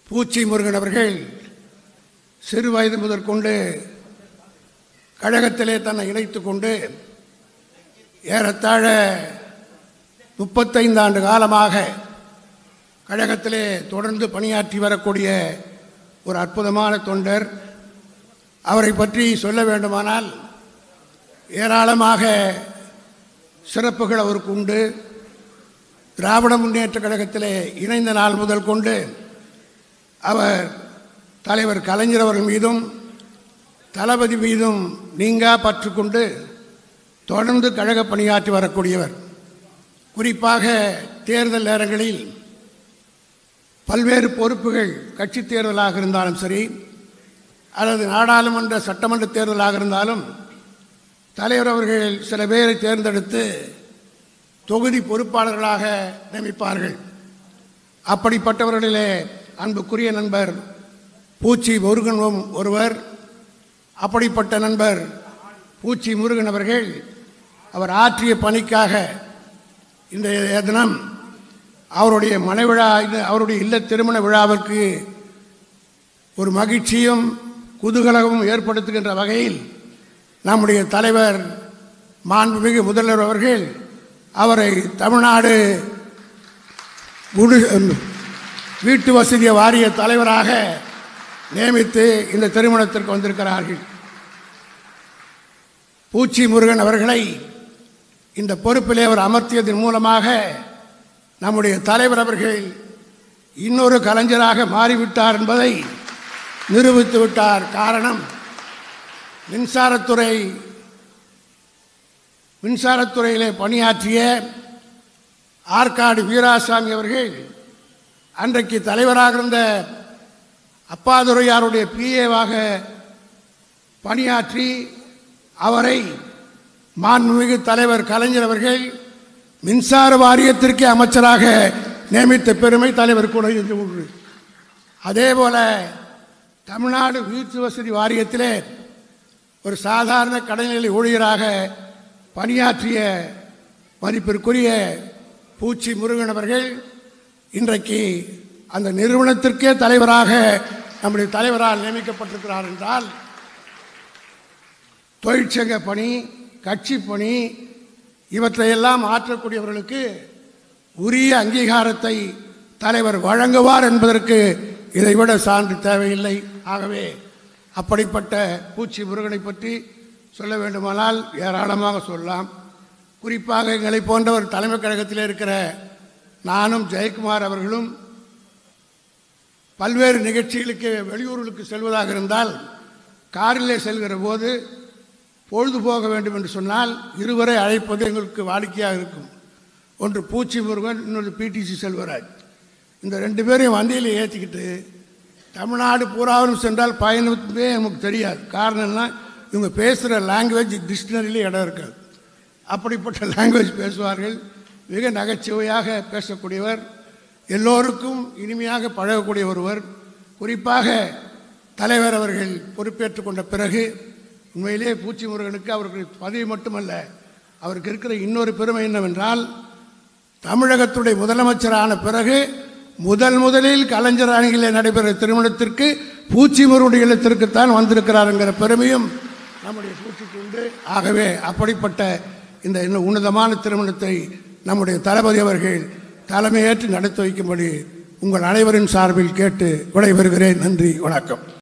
பூச்சி முருகன் அவர்கள் சிறு வயது முதற்கொண்டு கழகத்திலே தன்னை இணைத்துக் கொண்டு ஏறத்தாழ முப்பத்தைந்து ஆண்டு காலமாக கழகத்திலே தொடர்ந்து பணியாற்றி வரக்கூடிய ஒரு அற்புதமான தொண்டர் அவரை பற்றி சொல்ல வேண்டுமானால் ஏராளமாக சிறப்புகள் அவருக்கு உண்டு திராவிட முன்னேற்ற கழகத்திலே இணைந்த நாள் முதல் கொண்டு அவர் தலைவர் கலைஞர் அவர்கள் மீதும் தளபதி மீதும் நீங்கா பற்று கொண்டு தொடர்ந்து கழக பணியாற்றி வரக்கூடியவர் குறிப்பாக தேர்தல் நேரங்களில் பல்வேறு பொறுப்புகள் கட்சி தேர்தலாக இருந்தாலும் சரி அல்லது நாடாளுமன்ற சட்டமன்ற தேர்தலாக இருந்தாலும் தலைவர் அவர்கள் சில பேரை தேர்ந்தெடுத்து தொகுதி பொறுப்பாளர்களாக நியமிப்பார்கள் அப்படிப்பட்டவர்களிலே அன்புக்குரிய நண்பர் பூச்சி முருகனும் ஒருவர் அப்படிப்பட்ட நண்பர் பூச்சி முருகன் அவர்கள் அவர் ஆற்றிய பணிக்காக இந்த தினம் அவருடைய மனைவிழா இது அவருடைய இல்ல திருமண விழாவிற்கு ஒரு மகிழ்ச்சியும் குதூகலமும் ஏற்படுத்துகின்ற வகையில் நம்முடைய தலைவர் மாண்புமிகு முதல்வர் அவர்கள் அவரை தமிழ்நாடு குடி வீட்டு வசதி வாரிய தலைவராக நியமித்து இந்த திருமணத்திற்கு வந்திருக்கிறார்கள் பூச்சி முருகன் அவர்களை இந்த பொறுப்பிலே அவர் அமர்த்தியதன் மூலமாக நம்முடைய தலைவர் அவர்கள் இன்னொரு கலைஞராக மாறிவிட்டார் என்பதை நிரூபித்து விட்டார் காரணம் மின்சாரத்துறை மின்சாரத்துறையிலே பணியாற்றிய ஆற்காடு வீராசாமி அவர்கள் அன்றைக்கு தலைவராக இருந்த அப்பாதுரையாருடைய பிஏவாக பணியாற்றி அவரை மாண்புமிகு தலைவர் கலைஞர் அவர்கள் மின்சார வாரியத்திற்கே அமைச்சராக நியமித்த பெருமை தலைவர் கூட இருந்து உண்டு அதே போல தமிழ்நாடு வீட்டு வசதி வாரியத்திலே ஒரு சாதாரண கடைநிலை ஊழியராக பணியாற்றிய மதிப்பிற்குரிய பூச்சி முருகன் அவர்கள் இன்றைக்கு அந்த நிறுவனத்திற்கே தலைவராக நம்முடைய தலைவரால் நியமிக்கப்பட்டிருக்கிறார் என்றால் தொழிற்சங்க பணி கட்சி பணி இவற்றையெல்லாம் ஆற்றக்கூடியவர்களுக்கு உரிய அங்கீகாரத்தை தலைவர் வழங்குவார் என்பதற்கு இதைவிட சான்று தேவையில்லை ஆகவே அப்படிப்பட்ட பூச்சி முருகனை பற்றி சொல்ல வேண்டுமானால் ஏராளமாக சொல்லலாம் குறிப்பாக எங்களை போன்ற ஒரு தலைமைக் கழகத்தில் இருக்கிற நானும் ஜெயக்குமார் அவர்களும் பல்வேறு நிகழ்ச்சிகளுக்கு வெளியூர்களுக்கு செல்வதாக இருந்தால் காரிலே செல்கிற போது பொழுது போக வேண்டும் என்று சொன்னால் இருவரை அழைப்பது எங்களுக்கு வாடிக்கையாக இருக்கும் ஒன்று பூச்சி முருகன் இன்னொரு பிடிசி செல்வராஜ் இந்த ரெண்டு பேரையும் வண்டியில் ஏற்றிக்கிட்டு தமிழ்நாடு பூராவும் சென்றால் பயணமே நமக்கு தெரியாது காரணம் என்ன இவங்க பேசுகிற லாங்குவேஜ் டிக்ஷனரியிலே இடம் இருக்காது அப்படிப்பட்ட லாங்குவேஜ் பேசுவார்கள் மிக நகைச்சுவையாக பேசக்கூடியவர் எல்லோருக்கும் இனிமையாக பழகக்கூடிய ஒருவர் குறிப்பாக தலைவர் அவர்கள் பொறுப்பேற்றுக் கொண்ட பிறகு உண்மையிலே பூச்சி முருகனுக்கு அவருக்கு பதவி மட்டுமல்ல அவருக்கு இருக்கிற இன்னொரு பெருமை என்னவென்றால் தமிழகத்துடைய முதலமைச்சரான பிறகு முதல் முதலில் கலைஞர் அணியிலே நடைபெற திருமணத்திற்கு பூச்சி முருகனுடைய இல்லத்திற்குத்தான் வந்திருக்கிறாருங்கிற பெருமையும் நம்முடைய பூச்சிக்கு உண்டு ஆகவே அப்படிப்பட்ட இந்த இன்னும் உன்னதமான திருமணத்தை நம்முடைய தளபதி அவர்கள் தலைமையேற்று நடத்தி வைக்கும்படி உங்கள் அனைவரின் சார்பில் கேட்டு விடைபெறுகிறேன் நன்றி வணக்கம்